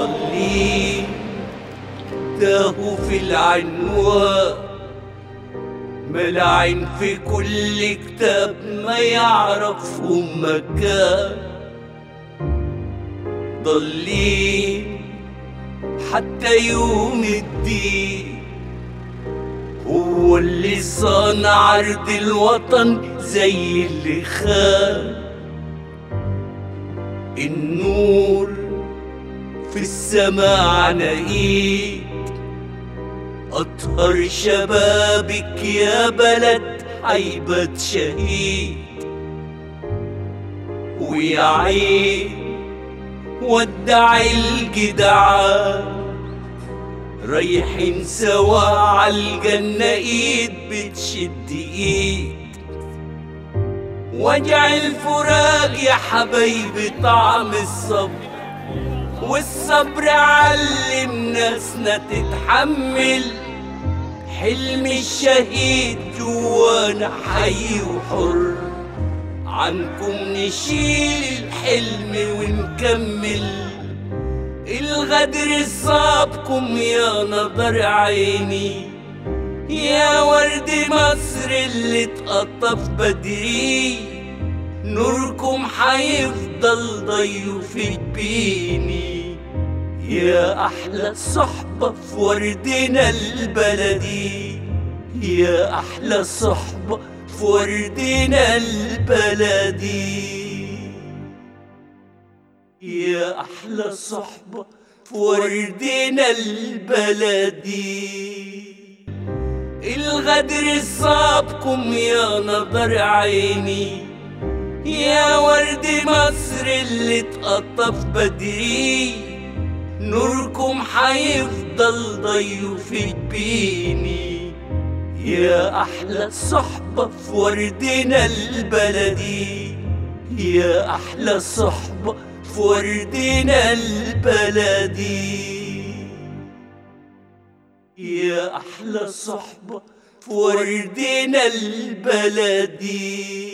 ضالين تاهوا في العنوان ملاعين في كل كتاب ما يعرفهم مكان ضالين حتى يوم الدين هو اللي صان عرض الوطن زي اللي خان النور في السماء عناقيد أطهر شبابك يا بلد عيبة شهيد ويا عين ودع الجدعان رايحين سوا عالجنة ايد بتشد ايد وجع الفراق يا حبايبي طعم الصبر والصبر علم ناسنا تتحمل حلم الشهيد جوانا حي وحر عنكم نشيل الحلم ونكمل الغدر صابكم يا نظر عيني يا ورد مصر اللي اتقطف بدري نوركم حيفضل ضيوف بيني يا أحلى صحبة في وردنا البلدي يا أحلى صحبة في وردنا البلدي يا أحلى صحبة في وردنا البلدي الغدر صابكم يا نظر عيني يا ورد مصر اللي اتقطف بدري نوركم حيفضل ضيوف بيني يا أحلى صحبة في وردنا البلدي يا أحلى صحبة في وردنا البلدي يا أحلى صحبة في وردنا البلدي